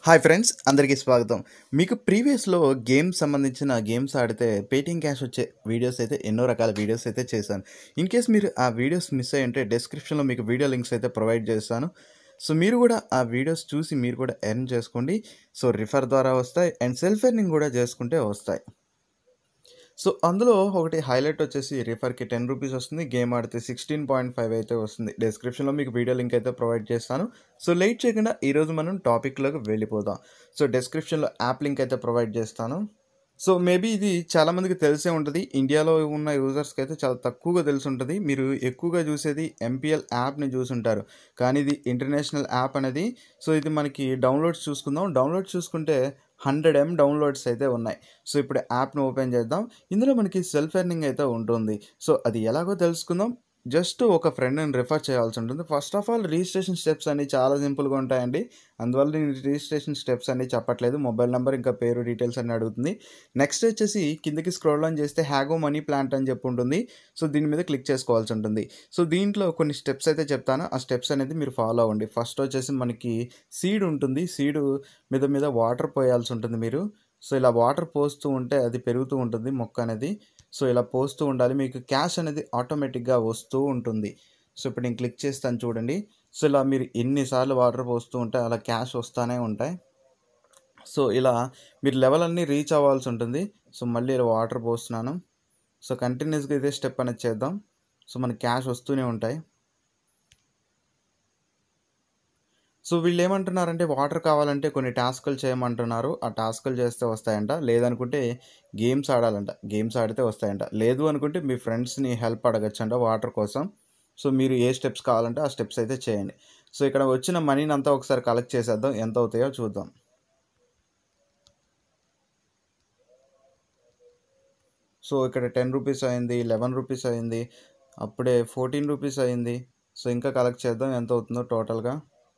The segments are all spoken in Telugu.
హాయ్ ఫ్రెండ్స్ అందరికీ స్వాగతం మీకు ప్రీవియస్లో గేమ్స్ సంబంధించిన గేమ్స్ ఆడితే పేటిఎం క్యాష్ వచ్చే వీడియోస్ అయితే ఎన్నో రకాల వీడియోస్ అయితే చేశాను ఇన్ కేస్ మీరు ఆ వీడియోస్ మిస్ అయ్యి ఉంటే డిస్క్రిప్షన్లో మీకు వీడియో లింక్స్ అయితే ప్రొవైడ్ చేస్తాను సో మీరు కూడా ఆ వీడియోస్ చూసి మీరు కూడా ఎర్న్ చేసుకోండి సో రిఫర్ ద్వారా వస్తాయి అండ్ సెల్ఫ్ ఎర్నింగ్ కూడా చేసుకుంటే వస్తాయి సో అందులో ఒకటి హైలైట్ వచ్చేసి రిఫర్కి టెన్ రూపీస్ వస్తుంది గేమ్ ఆడితే సిక్స్టీన్ పాయింట్ ఫైవ్ అయితే వస్తుంది డిస్క్రిప్షన్లో మీకు వీడియో లింక్ అయితే ప్రొవైడ్ చేస్తాను సో లేట్ చేయకుండా ఈరోజు మనం టాపిక్లోకి వెళ్ళిపోదాం సో డిస్క్రిప్షన్లో యాప్ లింక్ అయితే ప్రొవైడ్ చేస్తాను సో మేబీ ఇది చాలామందికి తెలిసే ఉంటుంది ఇండియాలో ఉన్న యూజర్స్కి అయితే చాలా తక్కువగా తెలిసి ఉంటుంది మీరు ఎక్కువగా చూసేది ఎంపీఎల్ యాప్ని చూసుంటారు కానీ ఇది ఇంటర్నేషనల్ యాప్ అనేది సో ఇది మనకి డౌన్లోడ్స్ చూసుకుందాం డౌన్లోడ్ చూసుకుంటే హండ్రెడ్ ఎం డౌన్లోడ్స్ అయితే ఉన్నాయి సో ఇప్పుడు యాప్ను ఓపెన్ చేద్దాం ఇందులో మనకి సెల్ఫ్ ఎర్నింగ్ అయితే ఉంటుంది సో అది ఎలాగో తెలుసుకుందాం జస్ట్ ఒక ఫ్రెండ్ని రిఫర్ చేయాల్సి ఉంటుంది first of all registration steps అన్ని చాలా సింపుల్గా ఉంటాయండి అందువల్ల నేను రిజిస్ట్రేషన్ స్టెప్స్ అన్ని చెప్పట్లేదు మొబైల్ నెంబర్ ఇంకా పేరు డీటెయిల్స్ అన్ని అడుగుతుంది నెక్స్ట్ వచ్చేసి కిందకి స్క్రోల్ ఆన్ చేస్తే హ్యాగో మనీ ప్లాంట్ అని చెప్పి ఉంటుంది సో దీని మీద క్లిక్ చేసుకోవాల్సి ఉంటుంది సో దీంట్లో కొన్ని స్టెప్స్ అయితే చెప్తాను ఆ స్టెప్స్ అనేది మీరు ఫాలో అవ్వండి ఫస్ట్ వచ్చేసి మనకి సీడ్ ఉంటుంది సీడ్ మీద మీద వాటర్ పోయాల్సి ఉంటుంది మీరు సో ఇలా వాటర్ పోస్తూ ఉంటే అది పెరుగుతూ ఉంటుంది మొక్క అనేది సో ఇలా పోస్తూ ఉండాలి మీకు క్యాష్ అనేది ఆటోమేటిక్గా వస్తూ ఉంటుంది సో ఇప్పుడు నేను క్లిక్ చేస్తాను చూడండి సో ఇలా మీరు ఎన్నిసార్లు వాటర్ పోస్తూ ఉంటే అలా క్యాష్ వస్తూనే ఉంటాయి సో ఇలా మీరు లెవెల్ అన్నీ రీచ్ అవ్వాల్సి ఉంటుంది సో మళ్ళీ ఇలా వాటర్ పోస్తున్నాను సో కంటిన్యూస్గా ఇదే స్టెప్ అనేది చేద్దాం సో మనకి క్యాష్ వస్తూనే ఉంటాయి సో వీళ్ళు ఏమంటున్నారంటే వాటర్ కావాలంటే కొన్ని టాస్కులు చేయమంటున్నారు ఆ టాస్కులు చేస్తే వస్తాయంట లేదనుకుంటే గేమ్స్ ఆడాలంట గేమ్స్ ఆడితే వస్తాయంట లేదు అనుకుంటే మీ ఫ్రెండ్స్ని హెల్ప్ అడగచ్చంట వాటర్ కోసం సో మీరు ఏ స్టెప్స్ కావాలంటే ఆ స్టెప్స్ అయితే చేయండి సో ఇక్కడ వచ్చిన మనీని అంతా ఒకసారి కలెక్ట్ చేసేద్దాం ఎంత అవుతాయో చూద్దాం సో ఇక్కడ టెన్ రూపీస్ అయింది లెవెన్ రూపీస్ అయింది అప్పుడే ఫోర్టీన్ రూపీస్ అయింది సో ఇంకా కలెక్ట్ చేద్దాం ఎంత అవుతుందో టోటల్గా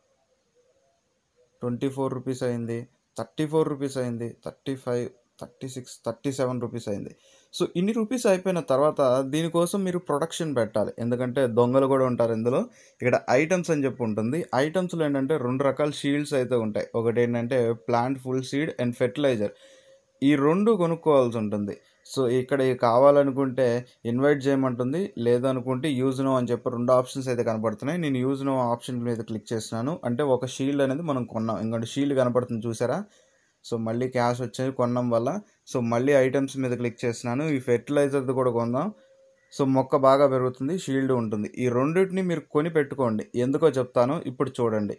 ట్వంటీ ఫోర్ రూపీస్ అయింది థర్టీ ఫోర్ రూపీస్ అయింది thirty five thirty six thirty seven rupees అయింది సో ఇన్ని రూపీస్ అయిపోయిన తర్వాత దీనికోసం మీరు ప్రొడక్షన్ పెట్టాలి ఎందుకంటే దొంగలు కూడా ఉంటారు ఇందులో ఇక్కడ ఐటమ్స్ అని చెప్పి ఉంటుంది ఐటమ్స్లో ఏంటంటే రెండు రకాల షీల్డ్స్ అయితే ఉంటాయి ఒకటి ఏంటంటే plant full seed and fertiliser ఈ రెండు కొనుక్కోవాల్సి ఉంటుంది సో ఇక్కడ కావాలనుకుంటే ఇన్వైట్ చేయమంటుంది లేదనుకుంటే యూజ్ నో అని చెప్పి రెండు ఆప్షన్స్ అయితే కనపడుతున్నాయి నేను యూజ్ నో ఆప్షన్ మీద క్లిక్ చేస్తున్నాను అంటే ఒక షీల్డ్ అనేది మనం కొన్నాం ఇంకోటి షీల్డ్ కనపడుతుంది చూసారా సో మళ్ళీ క్యాష్ వచ్చేది కొనడం వల్ల సో మళ్ళీ ఐటమ్స్ మీద క్లిక్ చేస్తున్నాను ఈ ఫెర్టిలైజర్ది కూడా కొందాం సో మొక్క బాగా పెరుగుతుంది షీల్డ్ ఉంటుంది ఈ రెండింటిని మీరు కొని పెట్టుకోండి ఎందుకో చెప్తాను ఇప్పుడు చూడండి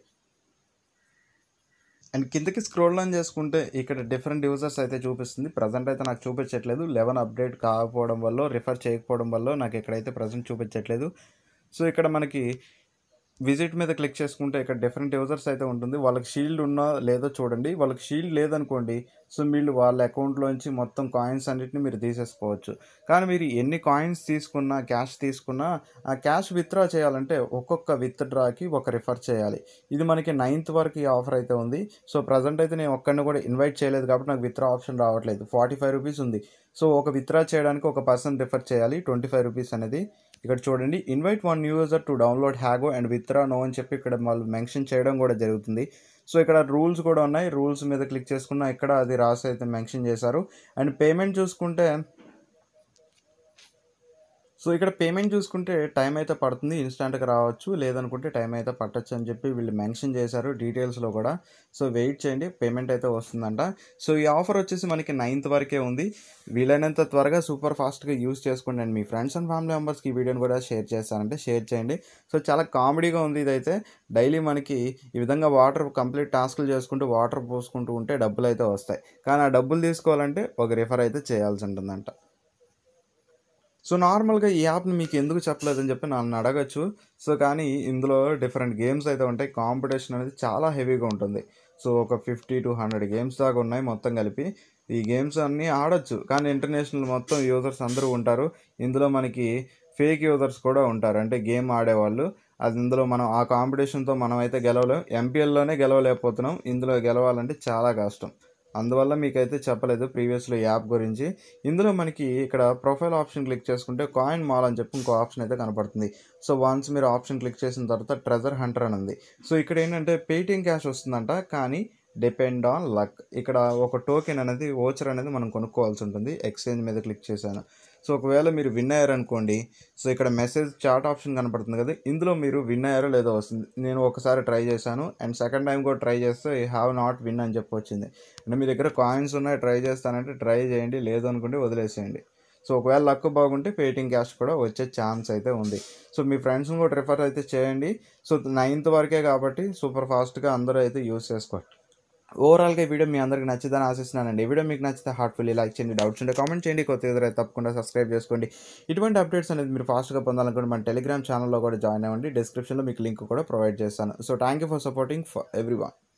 అండ్ కిందకి స్క్రోల్ ఆన్ చేసుకుంటే ఇక్కడ డిఫరెంట్ యూజర్స్ అయితే చూపిస్తుంది ప్రజెంట్ అయితే నాకు చూపించట్లేదు లెవెన్ అప్డేట్ కాకపోవడం వల్ల రిఫర్ చేయకపోవడం వల్ల నాకు ఇక్కడైతే ప్రజెంట్ చూపించట్లేదు సో ఇక్కడ మనకి విజిట్ మీద క్లిక్ చేసుకుంటే ఇక్కడ డిఫరెంట్ యూజర్స్ అయితే ఉంటుంది వాళ్ళకి షీల్డ్ ఉన్నా లేదో చూడండి వాళ్ళకి షీల్డ్ లేదనుకోండి సో వీళ్ళు వాళ్ళ అకౌంట్లోంచి మొత్తం కాయిన్స్ అన్నిటిని మీరు తీసేసుకోవచ్చు కానీ మీరు ఎన్ని కాయిన్స్ తీసుకున్నా క్యాష్ తీసుకున్నా ఆ క్యాష్ విత్డ్రా చేయాలంటే ఒక్కొక్క విత్డ్రాకి ఒక రిఫర్ చేయాలి ఇది మనకి నైన్త్ వరకు ఈ ఆఫర్ అయితే ఉంది సో ప్రజెంట్ అయితే నేను ఒక్కడిని కూడా ఇన్వైట్ చేయలేదు కాబట్టి నాకు విత్డ్రా ఆప్షన్ రావట్లేదు ఫార్టీ ఫైవ్ రూపీస్ ఉంది సో ఒక విత్డ్రా చేయడానికి ఒక పర్సన్ రిఫర్ చేయాలి ట్వంటీ ఫైవ్ రూపీస్ అనేది ఇక్కడ చూడండి invite one user to download Hago and withdraw no అని చెప్పి ఇక్కడ వాళ్ళు మెన్షన్ చేయడం కూడా జరుగుతుంది సో ఇక్కడ రూల్స్ కూడా ఉన్నాయి రూల్స్ మీద క్లిక్ చేసుకున్న ఇక్కడ అది రాసి అయితే మెన్షన్ చేశారు అండ్ పేమెంట్ చూసుకుంటే సో ఇక్కడ పేమెంట్ చూసుకుంటే టైం అయితే పడుతుంది ఇన్స్టాంట్గా రావచ్చు లేదనుకుంటే టైం అయితే పట్టచ్చు అని చెప్పి వీళ్ళు మెన్షన్ చేశారు డీటెయిల్స్లో కూడా సో వెయిట్ చేయండి పేమెంట్ అయితే వస్తుందంట సో ఈ ఆఫర్ వచ్చేసి మనకి నైన్త్ వరకే ఉంది వీలైనంత త్వరగా సూపర్ ఫాస్ట్గా యూస్ చేసుకోండి అండ్ మీ ఫ్రెండ్స్ అండ్ ఫ్యామిలీ మెంబర్స్కి ఈ వీడియోని కూడా షేర్ చేస్తానంటే షేర్ చేయండి సో చాలా కామెడీగా ఉంది ఇదైతే డైలీ మనకి ఈ విధంగా వాటర్ కంప్లీట్ టాస్క్లు చేసుకుంటూ వాటర్ పోసుకుంటూ ఉంటే డబ్బులు అయితే వస్తాయి కానీ ఆ డబ్బులు తీసుకోవాలంటే ఒక రిఫర్ అయితే చేయాల్సి ఉంటుందంట సో నార్మల్గా ఈ యాప్ని మీకు ఎందుకు చెప్పలేదని చెప్పి నన్ను అడగచ్చు సో కానీ ఇందులో డిఫరెంట్ గేమ్స్ అయితే ఉంటాయి కాంపిటీషన్ అనేది చాలా హెవీగా ఉంటుంది సో ఒక ఫిఫ్టీ టు హండ్రెడ్ గేమ్స్ దాకా ఉన్నాయి మొత్తం కలిపి ఈ గేమ్స్ అన్నీ ఆడొచ్చు కానీ ఇంటర్నేషనల్ మొత్తం యూజర్స్ అందరూ ఉంటారు ఇందులో మనకి ఫేక్ యూజర్స్ కూడా ఉంటారు అంటే గేమ్ ఆడేవాళ్ళు అది ఇందులో మనం ఆ కాంపిటీషన్తో మనం అయితే గెలవలేం ఎంపీఎల్లోనే గెలవలేకపోతున్నాం ఇందులో గెలవాలంటే చాలా కష్టం అందువల్ల మీకైతే చెప్పలేదు ప్రీవియస్లో యాప్ గురించి ఇందులో మనకి ఇక్కడ ప్రొఫైల్ ఆప్షన్ క్లిక్ చేసుకుంటే కాయిన్ మాల్ అని చెప్పి ఇంకో ఆప్షన్ అయితే కనపడుతుంది సో వన్స్ మీరు ఆప్షన్ క్లిక్ చేసిన తర్వాత ట్రెజర్ హంటర్ అని ఉంది సో ఇక్కడ ఏంటంటే పేటిఎం క్యాష్ వస్తుందంట కానీ డిపెండ్ ఆన్ లక్ ఇక్కడ ఒక టోకెన్ అనేది ఓచర్ అనేది మనం కొనుక్కోవాల్సి ఉంటుంది ఎక్స్చేంజ్ మీద క్లిక్ చేశాను సో ఒకవేళ మీరు విన్ అయ్యారనుకోండి సో ఇక్కడ మెసేజ్ చాట్ ఆప్షన్ కనపడుతుంది కదా ఇందులో మీరు విన్ అయ్యారో లేదో వస్తుంది నేను ఒకసారి ట్రై చేశాను అండ్ సెకండ్ టైం కూడా ట్రై చేస్తే ఐ హ్యావ్ నాట్ విన్ అని చెప్పి వచ్చింది అంటే మీ దగ్గర కాయిన్స్ ఉన్నాయి ట్రై చేస్తానంటే ట్రై చేయండి లేదు అనుకుంటే వదిలేసేయండి సో ఒకవేళ లక్ బాగుంటే పేటింగ్ క్యాష్ కూడా వచ్చే ఛాన్స్ అయితే ఉంది సో మీ ఫ్రెండ్స్ని కూడా రిఫర్ అయితే చేయండి సో నైన్త్ వరకే కాబట్టి సూపర్ ఫాస్ట్గా అందరూ అయితే యూస్ చేసుకోండి ఓవరాల్గా ఈ వీడియో మీ అందరికి నచ్చిందని ఆశిస్తున్నానండి ఈ వీడియో మీకు నచ్చితే హార్ట్ఫుల్లీ లైక్ చేయండి డౌట్స్ ఉంటే కామెంట్ చేయండి కొత్త ఎదురైతే తప్పకుండా సబ్స్క్రైబ్ చేసుకోండి ఇటువంటి అప్డేట్స్ అనేది మీరు ఫాస్ట్గా పొందాలనుకుంటే మన టెలిగ్రామ్ ఛానల్లో కూడా జాయిన్ అవ్వండి డిస్క్రిప్షన్లో మీకు లింక్ కూడా ప్రొవైడ్ చేస్తాను so thank you for supporting for every